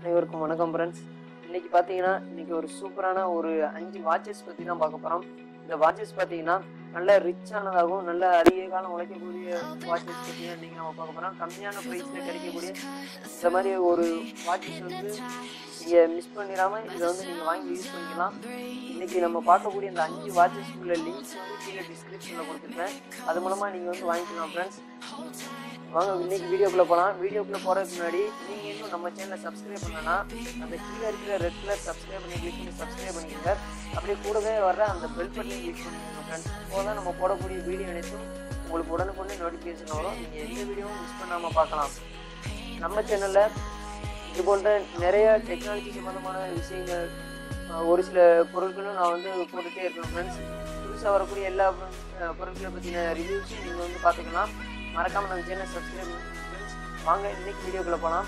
அனைவருக்கும் வணக்கம் ஃப்ரெண்ட்ஸ் இன்னைக்கு பார்த்தீங்கன்னா இன்னைக்கு ஒரு சூப்பரான ஒரு அஞ்சு வாட்சஸ் பற்றி தான் பார்க்க போகிறோம் இந்த வாட்சஸ் பார்த்தீங்கன்னா நல்ல ரிச்சானதாகவும் நல்ல அதிக காலம் உழைக்கக்கூடிய வாட்சஸ் பற்றி தான் இன்னைக்கு நம்ம பார்க்க போகிறோம் கம்மியான ப்ரைஸில் கிடைக்கக்கூடிய இந்த மாதிரி ஒரு வாட்சஸ் வந்து நீங்கள் மிஸ் பண்ணிடாமல் இதை வந்து நீங்கள் வாங்கி யூஸ் பண்ணிக்கலாம் இன்னைக்கு நம்ம பார்க்கக்கூடிய இந்த அஞ்சு வாட்சஸ் உள்ள லிங்க்ஸ் வந்து கீழே டிஸ்கிரிப்ஷனில் கொடுத்துருக்கேன் அது மூலமாக நீங்கள் வந்து வாங்கிக்கலாம் ஃப்ரெண்ட்ஸ் வாங்க இன்னைக்கு வீடியோக்குள்ள போகலாம் வீடியோக்குள்ள போறதுக்கு முன்னாடி நீங்க இன்னும் நம்ம சேனலை சப்ஸ்கிரைப் பண்ணனா அந்த கீழே இருக்கிற ரெட் கலர் சப்ஸ்கிரைப் பண்ணி கிளிக் பண்ணி சப்ஸ்கிரைப் பண்ணிக்கோங்க அப்படியே கூடவே வர்ற அந்த பெல் பட்டனை கிளிக் பண்ணிக்கோங்க ஃப்ரெண்ட்ஸ் அப்போதான் நம்ம போடக்கூடிய வீடியோ அனைத்தும் உங்களுக்கு உடனுக்குடனே நோட்டிஃபிகேஷன் வரும் நீங்க எந்த வீடியோவும் மிஸ் பண்ணாம பார்க்கலாம் நம்ம சேனல்ல இது போன்ற நிறைய டெக்னாலஜி சம்பந்தமான விஷயங்கள் அஹ், ஒரு சில பொருட்களும் நான் வந்து போட்டுட்டே இருக்கேன் ஃப்ரெண்ட்ஸ் புதுசாக வரக்கூடிய எல்லா அஹ், பொருட்களை பற்றின ரிவ்யூஸும் நீங்கள் வந்து பார்த்துக்கலாம் மறக்காம நம்ம சேனல் சப்ஸ்கிரைப் பண்ணுங்க ஃப்ரெண்ட்ஸ் வாங்க இன்னைக்கு வீடியோக்குள்ள போகலாம்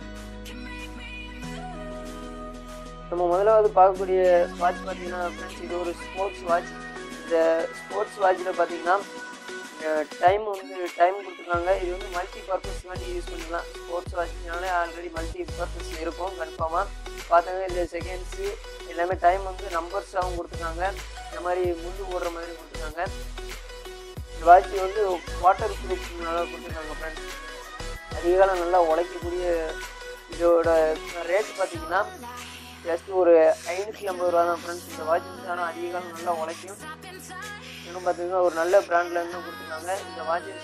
நம்ம முதலாவது பார்க்கக்கூடிய வாட்ச் பார்த்தீங்கன்னா ஃப்ரெண்ட்ஸ் இது ஒரு ஸ்போர்ட்ஸ் வாட்ச் இந்த ஸ்போர்ட்ஸ் வாட்சில் பார்த்தீங்கன்னா டைம் வந்து டைம் கொடுத்துருக்காங்க இது வந்து மல்டி பர்பஸ் வேண்டி யூஸ் பண்ணிக்கலாம் ஸ்போர்ட்ஸ் வாட்ச்னாலே ஆல்ரெடி மல்டி பர்பஸ் இருக்கும் கன்ஃபார்மாக பார்த்தாங்க இந்த செகண்ட்ஸு எல்லாமே டைம் வந்து நம்பர்ஸாகவும் கொடுத்துருக்காங்க இந்த மாதிரி முள்ளு ஓடுற மாதிரி கொடுத்துருக்காங்க இந்த வாட்ச் வந்து வாட்டர் ப்ரூஃப் நல்லா கொடுத்துருக்காங்க ஃப்ரெண்ட்ஸ் அதிக காலம் நல்லா உழைக்கக்கூடிய இதோட ரேட் பார்த்தீங்கன்னா ஜஸ்ட் ஒரு ஐநூற்றி ஐம்பது ரூபா தான் ஃப்ரெண்ட்ஸ் இந்த வாட்ச் வந்து ஆனால் அதிக காலம் நல்லா உழைக்கும் இன்னும் பார்த்தீங்கன்னா ஒரு நல்ல பிராண்டில் இருந்து கொடுத்துருக்காங்க இந்த வாட்சஸ்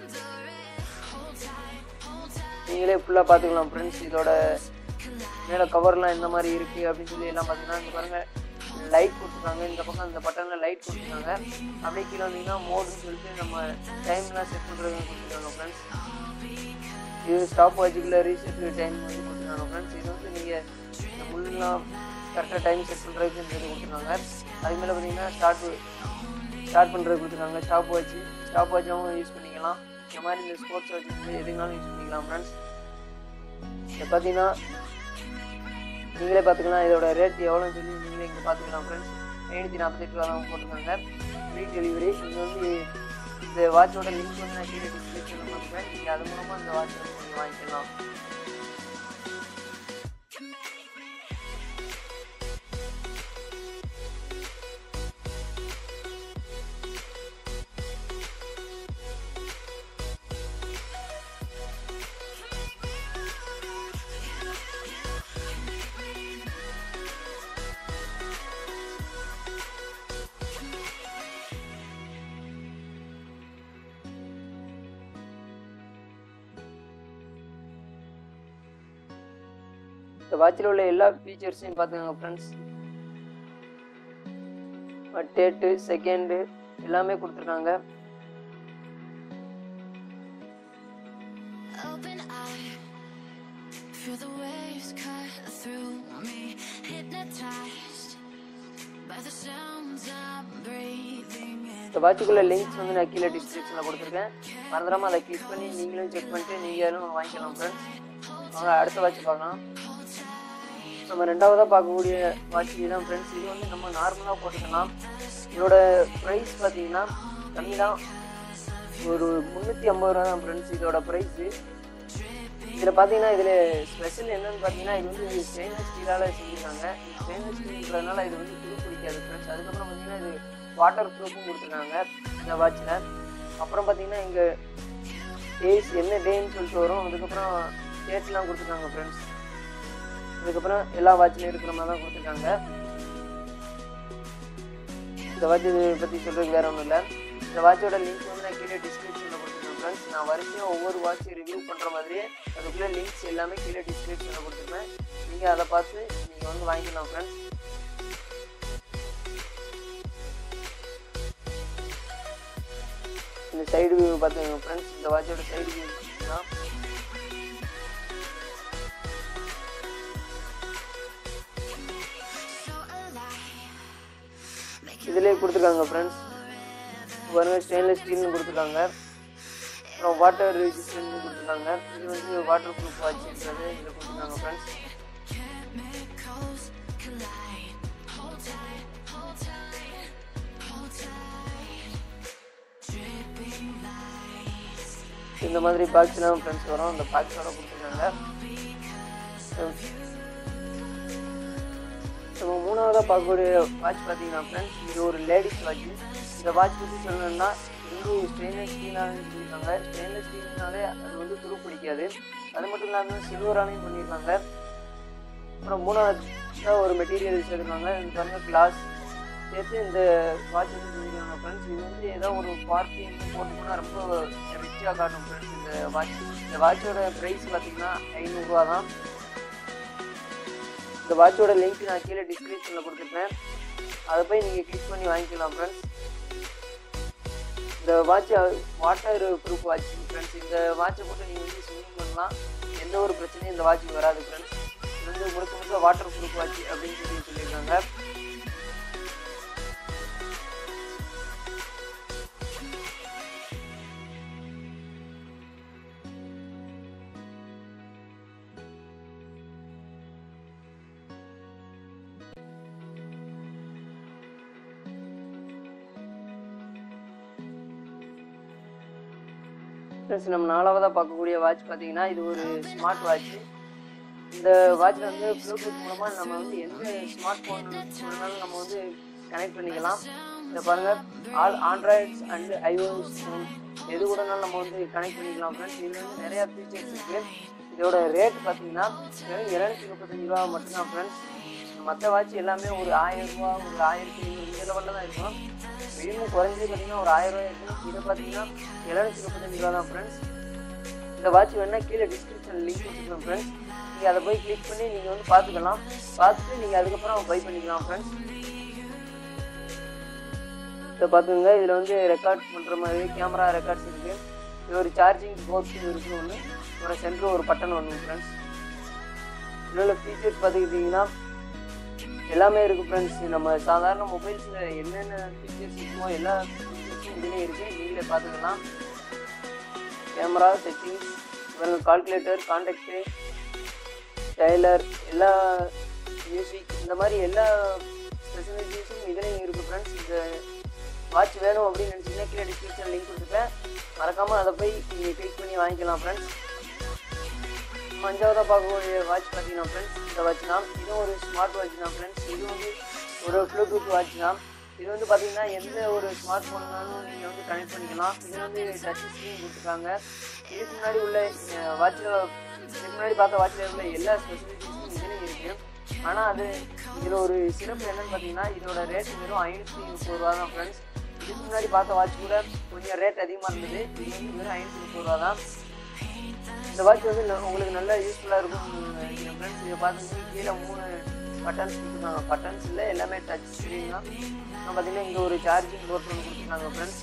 நீங்களே ஃபுல்லாக பார்த்துக்கலாம் ஃப்ரெண்ட்ஸ் இதோட மேலே கவர்லாம் எந்த மாதிரி இருக்குது அப்படின்னு சொல்லி எல்லாம் பார்த்தீங்கன்னா இங்கே பாருங்கள் லைட் கொடுத்துருக்காங்க இந்த பக்கம் இந்த பட்டனில் லைட் கொடுத்துருக்காங்க அப்படியே கீழே வந்தீங்கன்னா மோடுன்னு சொல்லிட்டு நம்ம டைம்லாம் செட் பண்ணுறது கொடுத்துருக்காங்க ஃப்ரெண்ட்ஸ் இது ஸ்டாப் வாட்சுக்குள்ள ரீசெட் டைம் வந்து கொடுத்துருக்காங்க ஃப்ரெண்ட்ஸ் இது வந்து நீங்கள் இந்த முள்ளெலாம் கரெக்டாக டைம் செட் பண்ணுறதுக்கு இந்த இது கொடுத்துருக்காங்க அது மேலே பார்த்தீங்கன்னா ஸ்டார்ட் ஸ்டார்ட் பண்ணுறது கொடுத்துருக்காங்க ஸ்டாப் வாட்ச் ஸ்டாப் வாட்சாகவும் யூஸ் பண்ணிக்கலாம் இந்த மாதிரி இந்த ஸ்போர்ட்ஸ் வாட்ச் வந்து எதுனாலும் யூஸ் பண்ணிக்கலாம் ஃப்ரெண்ட்ஸ் இதை பார்த்தீங்கன்னா நீங்களே பார்த்துக்கலாம் இதோட ரேட் எவ்வளோன்னு சொல்லி நீங்களே இங்கே பார்த்துக்கலாம் ஃப்ரெண்ட்ஸ் ஐநூற்றி நாற்பத்தெட்டு ரூபா தான் போட்டிருக்காங்க ஃப்ரீ டெலிவரி இங்கே வந்து இந்த வாட்சோட லிங்க் வந்து நான் கீழே டிஸ்கிரிப்ஷனில் கொடுக்குறேன் நீங்கள் அது மூலமாக இந்த வாட்ச் வந்து நீங்கள் வாங்கிக்கலாம் இந்த வாட்சில் உள்ள எல்லா ஃபீச்சர்ஸையும் பார்த்துக்கோங்க ஃப்ரெண்ட்ஸ் டேட்டு செகண்டு எல்லாமே கொடுத்துருக்காங்க Open eye, feel the waves cut through me, hypnotized by the sounds I'm breathing in. இந்த வாட்சுக்குள்ள லிங்க்ஸ் வந்து நான் கீழே டிஸ்கிரிப்ஷனில் கொடுத்துருக்கேன் மறந்துடாமல் அதை கிளிக் பண்ணி நீங்களும் செக் பண்ணிட்டு நீங்களும் வாங்கிக்கலாம் ஃப்ரெண்ட்ஸ் வாங்க அடுத்த வாட்ச் பார்க்கலாம் நம்ம ரெண்டாவதாக பார்க்கக்கூடிய வாட்ச் இதுதான் ஃப்ரெண்ட்ஸ் இது வந்து நம்ம நார்மலாக போட்டுக்கலாம் இதோட ப்ரைஸ் பார்த்தீங்கன்னா கம்மி தான் ஒரு முந்நூற்றி ஐம்பது ரூபா தான் ஃப்ரெண்ட்ஸ் இதோட ப்ரைஸு இதில் பார்த்தீங்கன்னா இதில் ஸ்பெஷல் என்னன்னு பார்த்தீங்கன்னா இது வந்து ஸ்டெயின்லெஸ் ஸ்டீலால் செஞ்சுருக்காங்க ஸ்டெயின்லெஸ் ஸ்டீல்ன்றதுனால இது வந்து துரு பிடிக்காது ஃப்ரெண்ட்ஸ் அதுக்கப்புறம் பார்த்தீங்கன்னா இது வாட்டர் ப்ரூஃபும் கொடுத்துருக்காங்க இந்த வாட்சில் அப்புறம் பார்த்தீங்கன்னா இங்கே டேஸ் என்ன டேன்னு சொல்லிட்டு வரும் அதுக்கப்புறம் டேட்லாம் கொடுத்துருக்காங்க ஃப்ரெண்ட்ஸ் அதுக்கப்புறம் எல்லா வாட்ச்லையும் இருக்கிற மாதிரி தான் கொடுத்துருக்காங்க இந்த வாட்ச் பற்றி சொல்கிறதுக்கு வேற ஒன்றும் இல்லை இந்த வாட்சோட லிங்க் வந்து நான் கீழே டிஸ்கிரிப்ஷனில் கொடுத்துருக்கேன் ஃப்ரெண்ட்ஸ் நான் வரிசையாக ஒவ்வொரு வாட்ச் ரிவ்யூ பண்ணுற மாதிரியே அதுக்குள்ளே லிங்க்ஸ் எல்லாமே கீழே டிஸ்கிரிப்ஷனில் கொடுத்துருப்பேன் நீங்கள் அதை பார்த்து நீங்கள் வந்து வாங்கிக்கலாம் ஃப்ரெண்ட்ஸ் இந்த சைடு வியூ பார்த்துக்கோங்க ஃப்ரெண்ட்ஸ் இந்த வாட்சோட சைடு வியூ தான் So alive, make it இதுலேயே கொடுத்துருக்காங்க ஃப்ரெண்ட்ஸ் பாருங்க ஸ்டெயின்லெஸ் ஸ்டீல்னு கொடுத்துருக்காங்க அப்புறம் வாட்டர் ரெசிஸ்டன்ட்னு கொடுத்துருக்காங்க இது வந்து வாட்டர் ப்ரூஃப் வாட்ச்ன்றது இதில் கொடுத்துருக்காங்க friends chemicals collide. Hold tight, hold tight, hold tight. Dripping lights. இந்த மாதிரி பாக்ஸ்லாம் ஃப்ரெண்ட்ஸ் வரும் அந்த பாக்ஸோட கொடுத்துருக்காங்க நம்ம மூணாவதாக பார்க்கக்கூடிய வாட்ச் பார்த்தீங்கன்னா ஃப்ரெண்ட்ஸ் இது ஒரு லேடிஸ் வாட்ச் இந்த வாட்ச் பற்றி சொல்லணும்னா இது வந்து ஸ்டெயின்லெஸ் ஸ்டீலானு சொல்லியிருக்காங்க ஸ்டெயின்லெஸ் ஸ்டீல்னாலே அது வந்து துரு பிடிக்காது அது மட்டும் இல்லாமல் சில்வராலையும் பண்ணியிருக்காங்க அப்புறம் மூணாவது ஒரு மெட்டீரியல் சேர்த்துருக்காங்க இது பாருங்க கிளாஸ் சேர்த்து இந்த வாட்ச் வந்து செஞ்சுருக்காங்க ஃப்ரெண்ட்ஸ் இது வந்து ஏதோ ஒரு பார்ட்டி வந்து போட்டுக்கோன்னா ரொம்ப ரிச்சாக காட்டும் ஃப்ரெண்ட்ஸ் இந்த வாட்ச் இந்த வாட்சோட ப்ரைஸ் பார்த்தீங்கன்னா ஐநூறுரூவா தான் இந்த வாட்சோட லிங்க் நான் கீழே டிஸ்கிரிப்ஷனில் கொடுத்துருப்பேன் அதை போய் நீங்கள் கிளிக் பண்ணி வாங்கிக்கலாம் ஃப்ரெண்ட்ஸ் இந்த watch waterproof watch friends இந்த வாட்சை போட்டு நீங்கள் வந்து ஸ்விம்மிங் பண்ணலாம் எந்த ஒரு பிரச்சனையும் இந்த வாட்சுக்கு வராது ஃப்ரெண்ட்ஸ் இது வந்து முழுக்க முழுக்க வாட்டர் ப்ரூஃப் வாட்ச் அப்படின்னு சொல்லி சொல்லியிருக்காங்க ஃப்ரெண்ட்ஸ் நம்ம நாலாவதாக பார்க்கக்கூடிய வாட்ச் பார்த்தீங்கன்னா இது ஒரு ஸ்மார்ட் வாட்ச் இந்த வாட்சில் வந்து ப்ளூடூத் மூலமாக நம்ம வந்து எந்த ஸ்மார்ட் ஃபோன் வேணாலும் நம்ம வந்து கனெக்ட் பண்ணிக்கலாம் இதை பாருங்கள் all Androids and iOS phone எது கூடனாலும் நம்ம வந்து கனெக்ட் பண்ணிக்கலாம் ஃப்ரெண்ட்ஸ் இதில் வந்து நிறையா ஃபீச்சர்ஸ் இருக்குது இதோட ரேட் பார்த்தீங்கன்னா வெறும் இரநூத்தி முப்பத்தஞ்சு ரூபா மட்டும்தான் ஃப்ரெண்ட்ஸ் மற்ற வாட்ச் எல்லாமே ஒரு ஆயிரம் ரூபா ஒரு ஆயிரத்தி ஐநூறு இந்த லெவலில் தான் இருக்கும் மினிமம் குறைஞ்சது பார்த்தீங்கன்னா ஒரு ஆயிரம் ரூபாய் இருக்கும் இதை பார்த்தீங்கன்னா எழுநூத்தி முப்பத்தஞ்சு ரூபா தான் ஃப்ரெண்ட்ஸ் இந்த வாட்ச் வேணா கீழே டிஸ்கிரிப்ஷன் லிங்க் வச்சுருக்கோம் ஃப்ரெண்ட்ஸ் நீங்கள் அதை போய் கிளிக் பண்ணி நீங்கள் வந்து பார்த்துக்கலாம் பார்த்துட்டு நீங்கள் அதுக்கப்புறம் பை பண்ணிக்கலாம் ஃப்ரெண்ட்ஸ் இதை பார்த்துங்க இதில் வந்து ரெக்கார்ட் பண்ணுற மாதிரி கேமரா ரெக்கார்ட்ஸ் இருக்குது இது ஒரு சார்ஜிங் போர்ட் இருக்குது ஒன்று ஒரு சென்டர் ஒரு பட்டன் ஒன்று ஃப்ரெண்ட்ஸ் இதில் உள்ள ஃபீச்சர்ஸ் பார்த்துக்கிட்டிங்கன்னா எல்லாமே இருக்குது ஃப்ரெண்ட்ஸ் நம்ம சாதாரண மொபைல்ஸில் என்னென்ன ஃபீச்சர்ஸ் இருக்குமோ எல்லா ஃபீச்சர்ஸும் இதுலேயே இருக்குது நீங்களே பார்த்துக்கலாம் கேமரா செட்டிங்ஸ் அப்புறம் கால்குலேட்டர் கான்டாக்டு ஸ்டைலர் எல்லா மியூசிக் இந்த மாதிரி எல்லா ஃபெசிலிட்டிஸும் இதுலேயும் இருக்குது ஃப்ரெண்ட்ஸ் இந்த வாட்ச் வேணும் அப்படின்னு நினச்சிங்கன்னா கீழே டிஸ்கிரிப்ஷன் லிங்க் கொடுத்துருப்பேன் மறக்காமல் அதை போய் நீங்கள் கிளிக் பண்ணி வாங்கிக்கலாம் ஃப்ரெண்ட்ஸ் அஞ்சாவதாக பார்க்கக்கூடிய வாட்ச் பார்த்தீங்கன்னா ஃப்ரெண்ட்ஸ் இந்த வாட்ச் தான் இதுவும் ஒரு ஸ்மார்ட் வாட்ச் தான் ஃப்ரெண்ட்ஸ் இது வந்து ஒரு ப்ளூடூத் வாட்ச் தான் இது வந்து பார்த்தீங்கன்னா எந்த ஒரு ஸ்மார்ட் ஃபோன்னாலும் நீங்கள் வந்து கனெக்ட் பண்ணிக்கலாம் இதில் வந்து டச் ஸ்க்ரீன் கொடுத்துருக்காங்க இதுக்கு முன்னாடி உள்ள வாட்சில் இதுக்கு முன்னாடி பார்த்த வாட்சில் உள்ள எல்லா ஸ்பெசிலிட்டிஸும் இதுலேயும் இருக்குது ஆனால் அது இதில் ஒரு சிறப்பு என்னன்னு பார்த்தீங்கன்னா இதோட ரேட் வெறும் ஐநூற்றி முப்பது ரூபா தான் ஃப்ரெண்ட்ஸ் இதுக்கு முன்னாடி பார்த்த வாட்ச் கூட கொஞ்சம் ரேட் அதிகமாக இருந்தது இது வந்து வெறும் ஐநூற்றி முப்பது ரூபா தான் இந்த வாட்ச் வந்து ந- உங்களுக்கு நல்லா யூஸ்ஃபுல்லாக இருக்கும் நினைக்கிறேன் ஃப்ரெண்ட்ஸ் இதை பார்த்தீங்கன்னா கீழே மூணு பட்டன்ஸ் கொடுத்துருக்காங்க பட்டன்ஸ் இல்லை எல்லாமே டச் ஸ்க்ரீன் தான் அப்புறம் பார்த்தீங்கன்னா இங்கே ஒரு சார்ஜிங் போர்ட் ஒன்று கொடுத்துருக்காங்க ஃப்ரெண்ட்ஸ்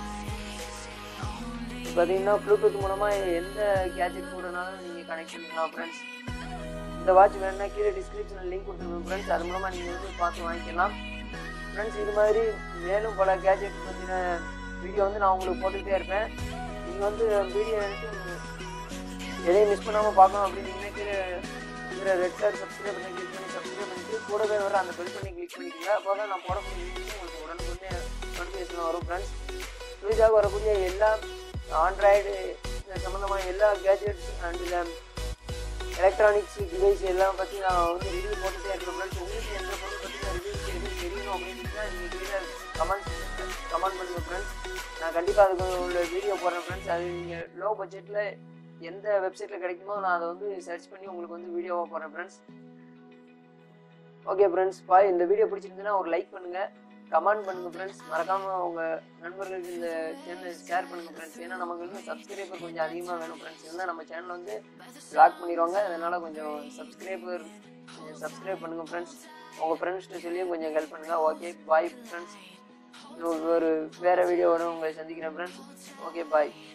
இப்போ பார்த்தீங்கன்னா ப்ளூடூத் மூலமாக எந்த கேஜெட் கூடனாலும் நீங்கள் கனெக்ட் பண்ணிக்கலாம் ஃப்ரெண்ட்ஸ் இந்த வாட்ச் வேணும்னா கீழே டிஸ்கிரிப்ஷனில் லிங்க் கொடுத்துருக்கோம் ஃப்ரெண்ட்ஸ் அது மூலமாக நீங்கள் வந்து பார்த்து வாங்கிக்கலாம் ஃப்ரெண்ட்ஸ் இது மாதிரி மேலும் பல கேஜெட் பற்றின வீடியோ வந்து நான் உங்களுக்கு போட்டுக்கிட்டே இருப்பேன் நீங்கள் வந்து வீடியோ எடுத்து எதையும் மிஸ் பண்ணாமல் பார்க்கணும் அப்படின்னு கீழே இருக்கிற ரெட் கலர் சப்ஸ்கிரைப் பண்ணி கிளிக் பண்ணி சப்ஸ்கிரைப் பண்ணிட்டு கூடவே வர அந்த பெல் பண்ணி கிளிக் பண்ணிக்கோங்க அப்போ தான் நான் போடக்கூடிய வீடியோ உங்களுக்கு உடனுக்குடனே நோட்டிஃபிகேஷன் வரும் ஃப்ரெண்ட்ஸ் புதிதாக வரக்கூடிய எல்லா ஆண்ட்ராய்டு சம்மந்தமான எல்லா கேஜெட்ஸ் அண்ட் எலக்ட்ரானிக்ஸ் டிவைஸ் எல்லாம் பற்றி நான் வந்து ரிவ்யூ போட்டுட்டே இருக்கேன் ஃப்ரெண்ட்ஸ் உங்களுக்கு எந்த பொருள் பற்றி நான் ரிவ்யூஸ் எதுவும் தெரியணும் அப்படின்னா நீங்கள் கீழே கமெண்ட் கமெண்ட் பண்ணுங்கள் ஃப்ரெண்ட்ஸ் நான் கண்டிப்பாக அதுக்கு உள்ள வீடியோ போடுறேன் ஃப்ரெண்ட்ஸ் அது நீங்கள் லோ பட்ஜெட்டில் எந்த வெப்சைட்டில் கிடைக்குமோ நான் அதை வந்து சர்ச் பண்ணி உங்களுக்கு வந்து வீடியோவாக போடுறேன் ஃப்ரெண்ட்ஸ் ஓகே ஃப்ரெண்ட்ஸ் பாய் இந்த வீடியோ பிடிச்சிருந்துன்னா ஒரு லைக் பண்ணுங்கள் கமெண்ட் பண்ணுங்கள் ஃப்ரெண்ட்ஸ் மறக்காமல் உங்கள் நண்பர்களுக்கு இந்த சேனலை ஷேர் பண்ணுங்கள் ஃப்ரெண்ட்ஸ் ஏன்னா நமக்கு வந்து சப்ஸ்கிரைபர் கொஞ்சம் அதிகமாக வேணும் ஃப்ரெண்ட்ஸ் இருந்தால் நம்ம சேனல் வந்து லாக் பண்ணிடுவாங்க அதனால் கொஞ்சம் சப்ஸ்கிரைபர் கொஞ்சம் சப்ஸ்கிரைப் பண்ணுங்கள் ஃப்ரெண்ட்ஸ் உங்கள் ஃப்ரெண்ட்ஸ்கிட்ட சொல்லியும் கொஞ்சம் ஹெல்ப் பண்ணுங்கள் ஓகே பாய் ஃப்ரெண்ட்ஸ் இன்னொரு ஒரு வேறு வீடியோவோட உங்களை சந்திக்கிறேன் ஃப்ரெண்ட்ஸ் ஓகே பாய்